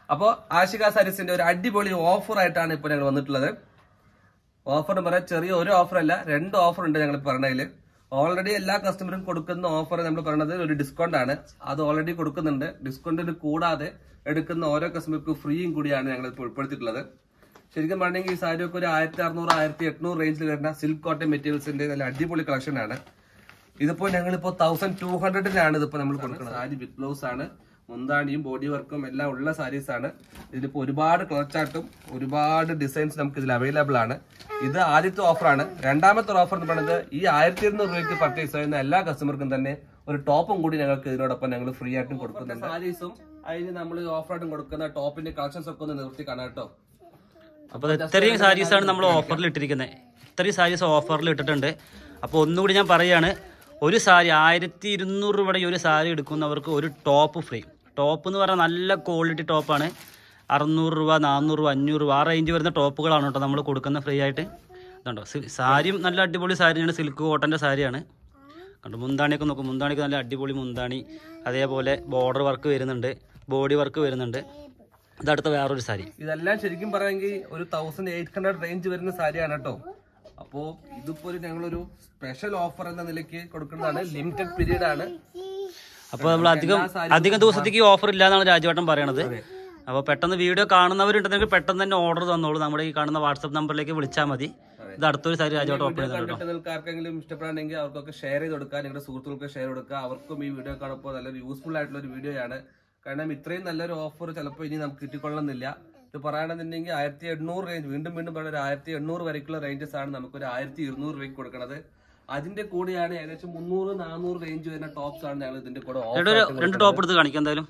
അപ്പോ ആഷിക സാരീസിന്റെ ഒരു അടിപൊളി ഓഫർ ആയിട്ടാണ് ഇപ്പൊ ഞങ്ങൾ വന്നിട്ടുള്ളത് ഓഫർ എന്ന് പറയാൻ ചെറിയ ഒരു ഓഫർ അല്ല രണ്ട് ഓഫർ ഉണ്ട് ഞങ്ങൾ പറഞ്ഞതില് ഓൾറെഡി എല്ലാ കസ്റ്റമറും കൊടുക്കുന്ന ഓഫർ നമ്മൾ പറയുന്നത് ഒരു ഡിസ്കൗണ്ട് ആണ് അത് ഓൾറെഡി കൊടുക്കുന്നുണ്ട് ഡിസ്കൗണ്ടിന് കൂടാതെ എടുക്കുന്ന ഓരോ കസ്റ്റമർക്കും ഫ്രീയും കൂടിയാണ് ഞങ്ങൾ ഇപ്പോൾ ഉൾപ്പെടുത്തിയിട്ടുള്ളത് ശരിക്കും പറഞ്ഞെങ്കിൽ ഈ സാരി ഒക്കെ ഒരു ആയിരത്തി അറുന്നൂറ് ആയിരത്തി എണ്ണൂറ് റേഞ്ചിൽ വരുന്ന സിൽക്ക് കോട്ടൺ മെറ്റീരിയൽസിന്റെ നല്ല അടിപൊളി കളക്ഷൻ ആണ് ഇതിപ്പോ ഞങ്ങളിപ്പോ തൗസൻഡ് ടു ഹൺഡ്രഡിലാണ് ഇതിപ്പോ നമ്മൾ കൊടുക്കുന്നത് സാരി വിത്ത് ബ്ലൗസ് ആണ് മുന്താണിയും ബോഡി വർക്കും എല്ലാം ഉള്ള സാരീസ് ആണ് ഇതിലിപ്പോ ഒരുപാട് കളർ ചാർട്ടും ഒരുപാട് ഡിസൈൻസ് നമുക്ക് ഇതിൽ അവൈലബിൾ ആണ് ഇത് ആദ്യത്തെ ഓഫറാണ് രണ്ടാമത്തെ ഓഫർ എന്ന് പറയുന്നത് ഈ ആയിരത്തി ഇരുന്നൂറ് രൂപയ്ക്ക് പർച്ചേസ് ചെയ്യുന്ന എല്ലാ കസ്റ്റമർക്കും തന്നെ ഒരു ടോപ്പും കൂടി ഞങ്ങൾക്ക് ഇതിനോടൊപ്പം ഞങ്ങൾ ഫ്രീ ആയിട്ടും കൊടുക്കുന്നുണ്ട് സാരീസും അതിന് നമ്മൾ ഓഫറായിട്ടും കൊടുക്കുന്ന ടോപ്പിന്റെ കളക്ഷൻസ് ഒക്കെ ഒന്ന് നിർത്തി കാണാം കേട്ടോ അപ്പോൾ ഇത്രയും സാരീസാണ് നമ്മൾ ഓഫറിൽ ഇട്ടിരിക്കുന്നത് ഇത്രയും സാരീസ് ഓഫറിൽ ഇട്ടിട്ടുണ്ട് അപ്പോൾ ഒന്നുകൂടി ഞാൻ പറയുകയാണ് ഒരു സാരി ആയിരത്തി ഇരുന്നൂറ് രൂപയുടെ ഈ ഒരു സാരി എടുക്കുന്നവർക്ക് ഒരു ടോപ്പ് ഫ്രീ ടോപ്പ് എന്ന് പറഞ്ഞാൽ നല്ല ക്വാളിറ്റി ടോപ്പാണ് അറുന്നൂറ് രൂപ നാനൂറ് രൂപ അഞ്ഞൂറ് രൂപ ആ റേഞ്ച് വരുന്ന ടോപ്പുകളാണ് കേട്ടോ നമ്മൾ കൊടുക്കുന്ന ഫ്രീ ആയിട്ട് ഇതുണ്ടോ സി- സാരിയും നല്ല അടിപൊളി സാരിയാണ് സിൽക്ക് കോട്ടൻ്റെ സാരിയാണ് കണ്ടോ മുന്താണിയൊക്കെ നോക്കും മുന്താണിക്ക് നല്ല അടിപൊളി മുന്താണി അതേപോലെ ബോർഡർ വർക്ക് വരുന്നുണ്ട് ബോഡി വർക്ക് വരുന്നുണ്ട് ഇതടുത്ത വേറൊരു സാരി ഇതെല്ലാം ശരിക്കും പറയുമെങ്കിൽ ഒരു തൗസൻഡ് എയ്റ്റ് ഹൺഡ്രഡ് റേഞ്ച് വരുന്ന സാരിയാണ് കേട്ടോ അപ്പോ ഇതിപ്പോ ഒരു ഞങ്ങളൊരു സ്പെഷ്യൽ ഓഫർ എന്ന നിലയ്ക്ക് കൊടുക്കുന്നതാണ് ലിമിറ്റഡ് പീരീഡ് ആണ് അപ്പോൾ നമ്മൾ അധികം അധികം ദിവസത്തേക്ക് ഓഫർ ഇല്ല എന്നാണ് രാജവട്ടം പറയണത് അപ്പോൾ പെട്ടെന്ന് വീഡിയോ കാണുന്നവരുണ്ടെങ്കിൽ പെട്ടെന്ന് തന്നെ ഓർഡർ തന്നോളൂ നമ്മുടെ ഈ കാണുന്ന വാട്സപ്പ് നമ്പറിലേക്ക് വിളിച്ചാൽ മതി ഇത് അടുത്തൊരു സാരി രാജവട്ടം ഓപ്പൺ ചെയ്തിട്ടുണ്ട് കണ്ടിട്ട് നിങ്ങൾക്ക് ആർക്കെങ്കിലും ഇഷ്ടപ്പെടാണെങ്കിൽ അവർക്കൊക്കെ ഷെയർ ചെയ്ത് കൊടുക്കുക നിങ്ങളുടെ സുഹൃത്തുക്കൾക്ക് ഷെയർ കൊടുക്കുക അവർക്കും ഈ വീഡിയോ കാണുമ്പോൾ നല്ലൊരു യൂസ്ഫുൾ ആയിട്ടുള്ള ഒരു വീഡിയോ ആണ് കാരണം ഇത്രയും നല്ലൊരു ഓഫർ ചിലപ്പോൾ ഇനി നമുക്ക് കിട്ടിക്കൊള്ളുന്നില്ല ഇത് പറയുകയാണെന്നുണ്ടെങ്കിൽ ആയിരത്തി എണ്ണൂറ് റേഞ്ച് വീണ്ടും വീണ്ടും പറയുന്ന ഒരു ആയിരത്തി എണ്ണൂറ് വരയ്ക്കുള്ള റേഞ്ചസ് ആണ് നമുക്ക് ഒരു ആയിരത്തി ഇരുന്നൂറ് രൂപയ്ക്ക് കൊടുക്കുന്നത് അതിന്റെ കൂടെയാണ് ഏകദേശം മുന്നൂറ് നാനൂറ് റേഞ്ച് വരുന്ന ടോപ്സ് ആണ് ഞങ്ങൾ ഇതിന്റെ കൂടെ ചേട്ടാ ഒരു രണ്ട് ടോപ്പ് എടുത്ത് കാണിക്കാം എന്തായാലും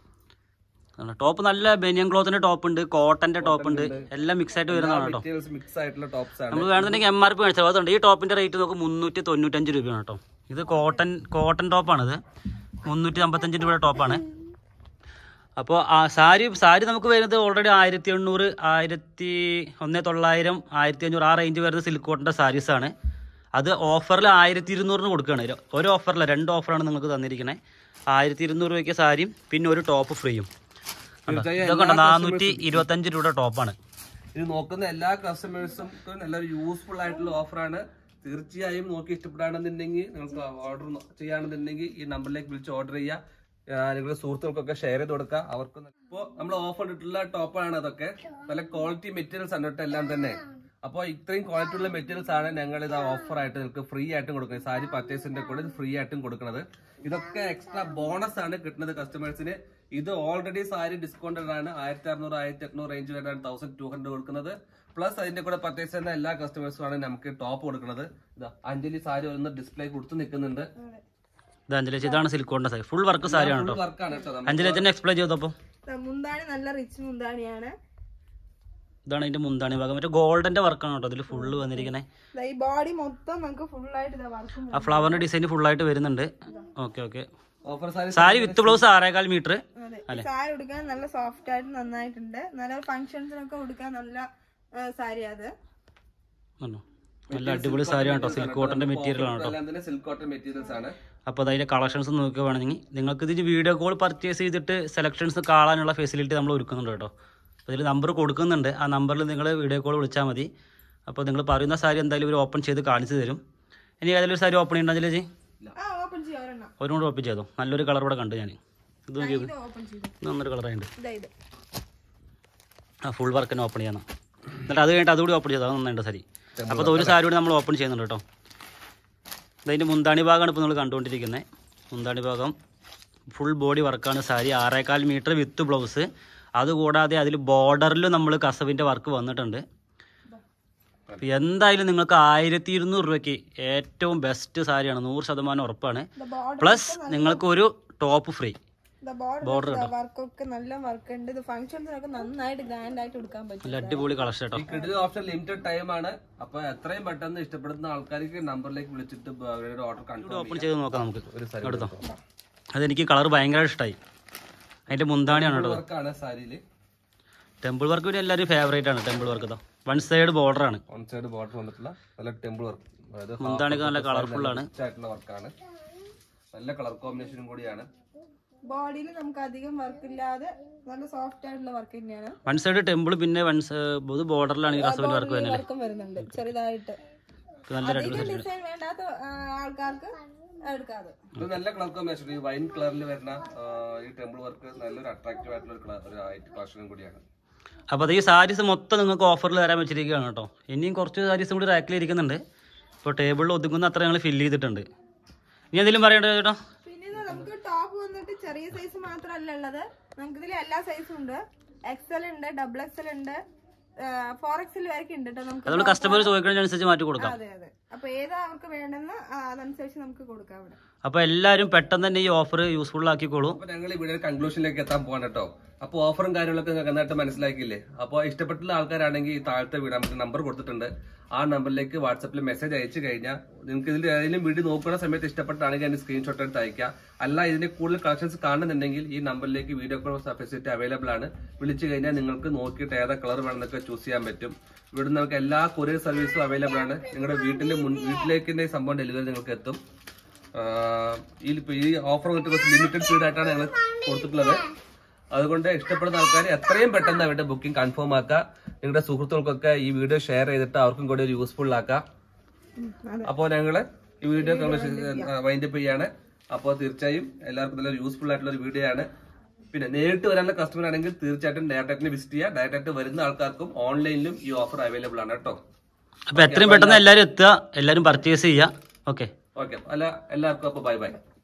ടോപ്പ് നല്ല ബനിയൻ ക്ലോത്തിന്റെ ടോപ്പ് ഉണ്ട് കോട്ടന്റെ ടോപ്പ് ഉണ്ട് എല്ലാം മിക്സ് ആയിട്ട് വരുന്നതാണ് കേട്ടോ മെറ്റീരിയൽസ് മിക്സ് ആയിട്ടുള്ള ടോപ്സ് ആണ് നമ്മൾ വേണമെന്നുണ്ടെങ്കിൽ എം ആർ പി കാണിച്ചാൽ അതുകൊണ്ട് ഈ ടോപ്പിന്റെ റേറ്റ് നോക്ക് മുന്നൂറ്റി തൊണ്ണൂറ്റഞ്ച് രൂപയാണ് കേട്ടോ ഇത് കോട്ടൺ കോട്ടൺ ടോപ്പാണിത് മുന്നൂറ്റി അമ്പത്തഞ്ച് രൂപയുടെ ടോപ്പാണ് അപ്പോൾ ആ സാരി സാരി നമുക്ക് വരുന്നത് ഓൾറെഡി ആയിരത്തി എണ്ണൂറ് ആയിരത്തി ഒന്ന് തൊള്ളായിരം ആയിരത്തി അഞ്ഞൂറ് ആ റേഞ്ച് വരുന്ന സിൽക്ക് കോട്ടൻ്റെ സാരീസാണ് അത് ഓഫറിൽ ആയിരത്തി ഇരുന്നൂറിന് കൊടുക്കുകയാണ് ഒരു- ഒരു ഓഫറില്ല രണ്ട് ഓഫറാണ് നിങ്ങൾക്ക് തന്നിരിക്കുന്നത് ആയിരത്തി ഇരുന്നൂറ് രൂപയ്ക്ക് സാരിയും പിന്നെ ഒരു ടോപ്പ് ഫ്രീയും കണ്ടോ? തീർച്ചയായും ഇതൊക്കെ കണ്ടോ നാനൂറ്റി ഇരുപത്തഞ്ച് രൂപയുടെ ടോപ്പാണ് ഇത് നോക്കുന്ന എല്ലാ കസ്റ്റമേഴ്സും നല്ലൊരു യൂസ്ഫുൾ ആയിട്ടുള്ള ഓഫറാണ് തീർച്ചയായും നോക്കി ഇഷ്ടപ്പെടുകയാണെന്നുണ്ടെങ്കിൽ നിങ്ങൾക്ക് ഓർഡർ ചെയ്യുകയാണെന്നുണ്ടെങ്കിൽ ഈ നമ്പറിലേക്ക് വിളിച്ച് ഓർഡർ ചെയ്യുക ആ, നിങ്ങളുടെ സുഹൃത്തുക്കൾക്കൊക്കെ ഷെയർ ചെയ്ത് കൊടുക്കുക അവർക്ക് ഇപ്പോൾ നമ്മൾ ഓഫർ ഇട്ടിട്ടുള്ള ടോപ്പാണ് അതൊക്കെ നല്ല ക്വാളിറ്റി മെറ്റീരിയൽസ് ആണ് കേട്ടോ എല്ലാം തന്നെ അപ്പോൾ ഇത്രയും ക്വാളിറ്റി ഉള്ള മെറ്റീരിയൽസ് ആണ് ഞങ്ങൾ ഇത് ഓഫർ ആയിട്ട് നിങ്ങൾക്ക് ഫ്രീ ആയിട്ടും കൊടുക്കുന്നത് സാരി പർച്ചേസിന്റെ കൂടെ ഇത് ഫ്രീ ആയിട്ടും കൊടുക്കുന്നത് ഇതൊക്കെ എക്സ്ട്രാ ബോണസ് ആണ് കിട്ടുന്നത് കസ്റ്റമേഴ്സിന് ഇത് ഓൾറെഡി സാരി ഡിസ്കൗണ്ടഡ് ആണ് ആയിരത്തി അറുന്നൂറ് ആയിരത്തി എണ്ണൂറ് റേഞ്ച് വരെയാണ് തൗസൻഡ് ടു ഹൺഡ്രഡ് കൊടുക്കുന്നത് പ്ലസ് അതിന്റെ കൂടെ പർച്ചേസ് ചെയ്യുന്ന എല്ലാ കസ്റ്റമേഴ്സും ആണ് നമുക്ക് ടോപ്പ് കൊടുക്കുന്നത് ഇതാ അഞ്ജലി സാരി ഒന്ന് ഡിസ്പ്ലേ കൊടുത്ത് നിൽക്കുന്നുണ്ട് ഇത് അഞ്ചലേച്ചി ഇതാണ് സിൽക്ക് കോട്ടൻ്റെ സാരി ഫുൾ വർക്ക് സാരിയാണ് കേട്ടോ വർക്കാണ് കേട്ടോ നമ്മൾ അഞ്ചലേച്ചനെ എക്സ്പ്ലെയിൻ ചെയ്തപ്പോൾ മുന്താണി നല്ല റിച്ച് മുന്താണിയാണ് ഇതാണ് അതിന്റെ മുന്താണി ഭാഗം മറ്റേ ഗോൾഡന്റെ വർക്കാണ് കേട്ടോ ഇതിൽ ഫുള്ള് വന്നിരിക്കുന്നത് ദാ ഈ ബോഡി മൊത്തം നമുക്ക് ഫുൾ ആയിട്ട് ഇതാ വർക്കും ആ ഫ്ലവറിന്റെ ഡിസൈൻ ഫുൾ ആയിട്ട് വരുന്നുണ്ട് okay okay offer sari sari with blouse ആറേകാൽ മീറ്റർ അതെ സാരി ഉടുക്കാൻ നല്ല സോഫ്റ്റ് ആയിട്ട് നന്നായിട്ടുണ്ട് നല്ല ഫംഗ്ഷൻസിനൊക്കെ ഉടുക്കാൻ നല്ല സാരി അത് നല്ല അടിപൊളി സാരിയാണ് കേട്ടോ സിൽക്ക് കോട്ടന്റെ മെറ്റീരിയൽ ആണ് കേട്ടോ എല്ലാം തന്നെ സിൽക്ക് കോട്ടൺ മെറ്റീരിയൽസ് ആണ് അപ്പോൾ അതിന്റെ കളക്ഷൻസ് നോക്കുകയാണെങ്കിൽ നിങ്ങൾക്ക് ഇതിന് വീഡിയോ കോൾ പർച്ചേസ് ചെയ്തിട്ട് സെലക്ഷൻസ് കാണാനുള്ള ഫെസിലിറ്റി നമ്മൾ ഒരുക്കുന്നുണ്ട് കേട്ടോ അപ്പോൾ ഇതിൽ നമ്പർ കൊടുക്കുന്നുണ്ട് ആ നമ്പറിൽ നിങ്ങൾ വീഡിയോ കോൾ വിളിച്ചാൽ മതി അപ്പോൾ നിങ്ങൾ പറയുന്ന സാരി എന്തായാലും ഇവർ ഓപ്പൺ ചെയ്ത് കാണിച്ചു തരും ഇനി ഏതെങ്കിലും ഒരു സാരി ഓപ്പൺ ചെയ്യണ്ടെങ്കിൽ ചേച്ചി ആ ഓപ്പൺ ചെയ്യാം ഒരെണ്ണം ഒരെണ്ണം ഓപ്പൺ ചെയ്തോ നല്ലൊരു കളർ കൂടെ കണ്ടു ഞാൻ ഇത് നോക്കിയത് ഇത് ഓപ്പൺ ചെയ്തു ഇത് നല്ലൊരു കളറായിട്ടുണ്ട് ഇതാ ഇത് ആ ഫുൾ വർക്ക് തന്നെ ഓപ്പൺ ചെയ്യണം എന്നിട്ട് അത് കഴിഞ്ഞിട്ട് അതുകൂടി ഓപ്പൺ ചെയ്താൽ നന്നായിട്ട് സാരി അപ്പോൾ അത് ഒരു സാരി കൂടി നമ്മൾ ഓപ്പൺ ചെയ്യുന്നുണ്ട് കേട്ടോ ഇതിൻ്റെ മുന്താണി ഭാഗമാണ് ഇപ്പോൾ നമ്മൾ കണ്ടുകൊണ്ടിരിക്കുന്നത് മുന്താണി ഭാഗം ഫുൾ ബോഡി വർക്കാണ് സാരി ആറേകാൽ മീറ്റർ വിത്ത് ബ്ലൗസ് അതുകൂടാതെ അതിൽ ബോർഡറിലും നമ്മൾ കസവിൻ്റെ വർക്ക് വന്നിട്ടുണ്ട് അപ്പോൾ എന്തായാലും നിങ്ങൾക്ക് ആയിരത്തി ഇരുന്നൂറ് രൂപയ്ക്ക് ഏറ്റവും ബെസ്റ്റ് സാരിയാണ് നൂറ് ശതമാനം ഉറപ്പാണ് ബോർഡർ പ്ലസ് നിങ്ങൾക്ക് ഒരു ടോപ്പ് ഫ്രീ ബോർഡർ വർക്കൊക്കെ നല്ല വർക്ക് ഉണ്ട് ഇത് ഫംഗ്ഷൻസിനൊക്കെ നന്നായിട്ട് ഗ്രാൻഡ് ആയിട്ട് കൊടുക്കാൻ പറ്റും നല്ല അടിപൊളി കളക്ഷൻ കേട്ടോ ഈ കിഡിൽ ഓപ്ഷൻ ലിമിറ്റഡ് ടൈം ആണ് അപ്പൊ എത്രയും പെട്ടെന്ന് ഇഷ്ടപ്പെടുന്ന ആൾക്കാർക്ക് നമ്പറിലേക്ക് വിളിച്ചിട്ട് ബ- അവരുടെ ഓർഡർ കൺഫേം ഓപ്പൺ ചെയ്ത് നോക്കാം നമുക്ക് ഒരു സാരി എടുത്തോ അതെനിക്ക് കളർ ഭയങ്കര ഇഷ്ടമായി അതിൻ്റെ മുന്താണിയാണ് കേട്ടോ വർക്കാണ് സാരിയില് ടെമ്പിൾ വർക്ക് പിന്നെ എല്ലാവരും ഫേവറേറ്റ് ആണ് ടെമ്പിൾ വർക്ക് ഇതാ വൺ സൈഡ് ബോർഡർ ആണ് വൺ സൈഡ് ബോർഡർ വന്നിട്ടുള്ള നല്ല ടെമ്പിൾ വർക്ക് അതായത് മുന്താണിക്ക് നല്ല കളർഫുൾ ആണ് ആയിട്ടുള്ള വർക്കാണ് നല്ല കളർ കോമ്പിനേഷനും കൂടിയാണ് ബോഡിയിൽ നമുക്ക് അധികം വർക്ക് ഇല്ലാതെ നല്ല സോഫ്റ്റ് ആയിട്ടുള്ള വർക്ക് തന്നെയാണ് വൺ സൈഡ് ടെമ്പിൾ പിന്നെ വൺ ഇത് ബോർഡറിലാണ് ഈ കസവിന്റെ വർക്ക് വരുന്നത് വർക്കും വരുന്നുണ്ട് ചെറുതായിട്ട് നല്ലൊരു അധികം ഡിസൈൻ വേണ്ടാത്ത ആ, ആൾക്കാർക്ക് എടുക്കാതെ ഇത് നല്ല കളർ കോമ്പിനേഷൻ ഈ വൈൻ കളറിൽ വരുന്ന ആ, ഈ ടെമ്പിൾ വർക്ക് നല്ലൊരു അട്രാക്റ്റീവ് ആയിട്ടുള്ള ഒരു കളർ ഒരു ഐറ്റ് കളക്ഷനും കൂടിയാണ് അപ്പോൾ അത് ഈ സാരീസ് മൊത്തം നിങ്ങൾക്ക് ഓഫറിൽ തരാൻ വെച്ചിരിക്കുകയാണ് കേട്ടോ ഇനിയും കുറച്ച് സാരീസും കൂടി റാക്കിൽ ഇരിക്കുന്നുണ്ട് ഇപ്പോൾ ടേബിളിൽ ഒതുങ്ങുന്ന അത്ര ഞങ്ങൾ ഫില്ല് ചെയ്തിട്ടുണ്ട് ഇനി എന്തെങ്കിലും പറയണ്ടോ ചേട്ടാ പിന്നെ ഇത് നമുക്ക് ടോപ്പ് വന്നിട്ട് ചെറിയ സൈസ് മാത്രമല്ല ഉള്ളത് നമുക്ക് ഇതിൽ എല്ലാ സൈസും ഉണ്ട് എക്സൽ ഉണ്ട് ഡബിൾ എക്സൽ ഉണ്ട് ഫോർ എക്സൽ വരെയൊക്കെ ഉണ്ട് കേട്ടോ നമുക്ക് അതുകൊണ്ട് കസ്റ്റമർ ചോദിക്കുന്നതിനനുസരിച്ച് മാറ്റി കൊടുക്കാം അതെ അതെ അപ്പൊ ഏതാ അവർക്ക് വേണ്ടെന്ന് ആ, അതനുസരിച്ച് നമുക്ക് കൊടുക്കാം ഇവിടെ അപ്പോൾ എല്ലാവരും പെട്ടെന്ന് തന്നെ ഈ ഓഫർ യൂസ്ഫുൾ ആക്കിക്കോളൂ അപ്പൊ ഞങ്ങൾ ഈ വീഡിയോ കൺക്ലൂഷനിലേക്ക് എത്താൻ പോകാൻ കേട്ടോ അപ്പൊ ഓഫറും കാര്യങ്ങളൊക്കെ നിങ്ങൾക്ക് നന്നായിട്ട് മനസ്സിലാക്കിയില്ലേ അപ്പോൾ ഇഷ്ടപ്പെട്ടുള്ള ആൾക്കാരാണെങ്കിൽ ഈ താഴത്തെ വീട് നമുക്ക് നമ്പർ കൊടുത്തിട്ടുണ്ട് ആ നമ്പറിലേക്ക് വാട്സപ്പിൽ മെസ്സേജ് അയച്ചു കഴിഞ്ഞാൽ നിങ്ങൾക്ക് ഇതിൽ ഏതെങ്കിലും വീഡിയോ നോക്കുന്ന സമയത്ത് ഇഷ്ടപ്പെട്ടാണെങ്കിൽ അതിന്റെ സ്ക്രീൻഷോട്ട് എടുത്ത് അയക്കുക അല്ല ഇതിന്റെ കൂടുതൽ കളക്ഷൻസ് കാണുന്നുണ്ടെങ്കിൽ ഈ നമ്പറിലേക്ക് വീഡിയോ കോൾ ഫെസിലിറ്റി അവൈലബിൾ ആണ് വിളിച്ചു കഴിഞ്ഞാൽ നിങ്ങൾക്ക് നോക്കിയിട്ട് ഏതാ കളർ വേണമെന്നൊക്കെ ചൂസ് ചെയ്യാൻ പറ്റും ഇവിടെ നമുക്ക് എല്ലാ കൊറിയർ സർവീസും അവൈലബിൾ ആണ് നിങ്ങളുടെ വീട്ടിന്റെ മുൻ വീട്ടിലേക്ക് തന്നെ ഈ സംഭവം ഡെലിവറി നിങ്ങൾക്ക് എത്തും ആഹ് ഈ ഈ ഓഫർ വന്നിട്ട് കുറച്ച് ലിമിറ്റഡ് പീരീഡ് ആയിട്ടാണ് ഞങ്ങൾ കൊടുത്തിട്ടുള്ളത് അതുകൊണ്ട് ഇഷ്ടപ്പെടുന്ന ആൾക്കാർ എത്രയും പെട്ടെന്ന് അവരുടെ ബുക്കിംഗ് കൺഫേം ആക്കുക നിങ്ങളുടെ സുഹൃത്തുക്കൾക്കൊക്കെ ഈ വീഡിയോ ഷെയർ ചെയ്തിട്ട് അവർക്കും കൂടി ഒരു യൂസ്ഫുൾ ആക്കാം അപ്പോൾ ഞങ്ങൾ ഈ വീഡിയോ വൈൻഡപ്പ് ചെയ്യാണ് അപ്പോൾ തീർച്ചയായും എല്ലാവർക്കും നല്ലൊരു യൂസ്ഫുൾ ആയിട്ടുള്ള ഒരു വീഡിയോ ആണ് പിന്നെ നേരിട്ട് വരാനുള്ള കസ്റ്റമർ ആണെങ്കിൽ തീർച്ചയായിട്ടും ഡയറക്റ്റ് വിസിറ്റ് ചെയ്യുക ഡയറക്റ്റ് വരുന്ന ആൾക്കാർക്കും ഓൺലൈനിലും ഈ ഓഫർ അവൈലബിൾ ആണ് കേട്ടോ അപ്പോൾ എത്രയും പെട്ടെന്ന് എല്ലാവരും എത്തുക എല്ലാവരും പർച്ചേസ് ചെയ്യുക ഓക്കെ ഓക്കെ അല്ല എല്ലാവർക്കും അപ്പോൾ ബൈ ബൈ